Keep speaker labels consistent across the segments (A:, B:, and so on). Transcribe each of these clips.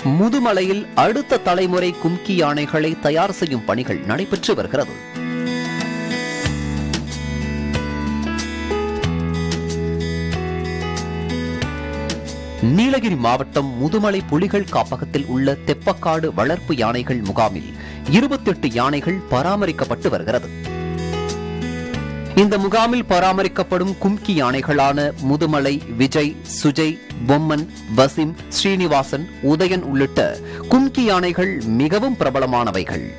A: முதுமலையில் அடுத்த தலைமுறை கும்கி யானைகளை தயார் செய்யும் பணிகள் நடைபெற்று வருகிறது நீலகிரி மாவட்டம் முதுமலை புலிகள் காப்பகத்தில் உள்ள தெப்பக்காடு வளர்ப்பு யானைகள் முகாமில் இருபத்தெட்டு யானைகள் பராமரிக்கப்பட்டு வருகிறது இந்த முகாமில் பராமரிக்கப்படும் கும்கி யானைகளான முதுமலை விஜய் சுஜய் பொம்மன் வசிம் ஸ்ரீனிவாசன் உதயன் உள்ளிட்ட கும்கி யானைகள் மிகவும் பிரபலமானவைகள்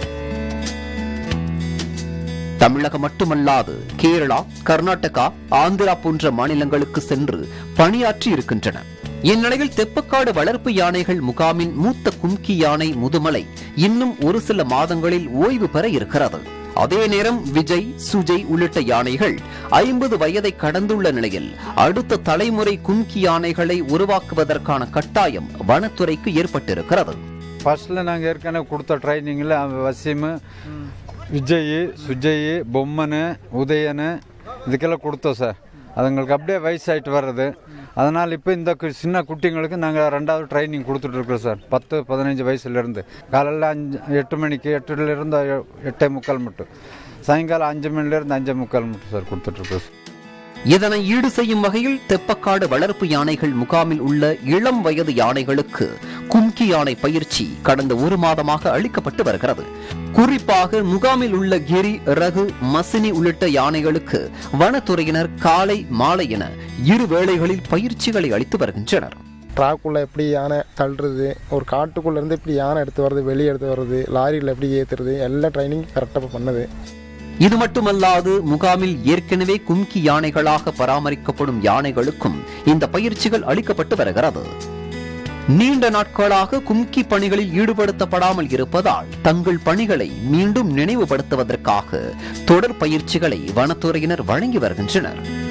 A: தமிழகம் மட்டுமல்லாது கேரளா கர்நாடகா ஆந்திரா போன்ற மாநிலங்களுக்கு சென்று பணியாற்றி இருக்கின்றன இந்நிலையில் தெப்பக்காடு வளர்ப்பு யானைகள் முகாமின் மூத்த கும்கி யானை முதுமலை இன்னும் ஒரு சில மாதங்களில் ஓய்வு பெற இருக்கிறது அதே நேரம் விஜய் சுஜய் உள்ளிட்ட யானைகள் ஐம்பது வயதை கடந்துள்ள நிலையில் அடுத்த தலைமுறை கும்கி யானைகளை உருவாக்குவதற்கான கட்டாயம் வனத்துறைக்கு ஏற்பட்டிருக்கிறது
B: ஃபர்ஸ்ட்டில் நாங்கள் ஏற்கனவே கொடுத்த ட்ரைனிங்கில் வசீமு விஜய் சுஜய் பொம்மனு உதயனு இதுக்கெல்லாம் கொடுத்தோம் சார் அதுங்களுக்கு அப்படியே வயசாயிட்டு வர்றது அதனால் இப்போ இந்த கு- சின்ன குட்டிங்களுக்கு நாங்கள் ரெண்டாவது ட்ரைனிங் கொடுத்துட்ருக்கோம் சார் பத்து பதினஞ்சு வயசுலேருந்து காலையில் அஞ்சு எட்டு மணிக்கு எட்டுலேருந்து எட்டே முக்கால் மட்டும் சாயங்காலம் அஞ்சு மணிலேருந்து அஞ்சே முக்கால் மட்டும் சார் கொடுத்துட்ருக்கோம் சார்
A: இதனை ஈடு செய்யும் வகையில் தெப்பக்காடு வளர்ப்பு யானைகள் முகாமில் உள்ள இளம் வயது யானைகளுக்கு கும்கி யானை பயிற்சி கடந்த ஒரு மாதமாக அளிக்கப்பட்டு வருகிறது குறிப்பாக முகாமில் உள்ள கிரி ரகு மசினி உள்ளிட்ட யானைகளுக்கு வனத்துறையினர் காலை மாலை என இரு வேளைகளில் பயிற்சிகளை அளித்து வருகின்றனர்
C: ட்ராக்குள்ளே எப்படி யானை தள்ளுறது ஒரு காட்டுக்குள்ளே இருந்து இப்படி யானை எடுத்து வர்றது வெளியே எடுத்து வர்றது லாரியில் எப்படி ஏற்றுறது எல்லா ட்ரைனிங் கரெக்டாக பண்ணுது
A: இது மட்டுமல்லாது முகாமில் ஏற்கனவே கும்கி யானைகளாக பராமரிக்கப்படும் யானைகளுக்கும் இந்த பயிற்சிகள் அளிக்கப்பட்டு வருகிறது நீண்ட நாட்களாக கும்கி பணிகளில் ஈடுபடுத்தப்படாமல் இருப்பதால் தங்கள் பணிகளை மீண்டும் நினைவுபடுத்துவதற்காக தொடர் பயிற்சிகளை வனத்துறையினர் வழங்கி வருகின்றனர்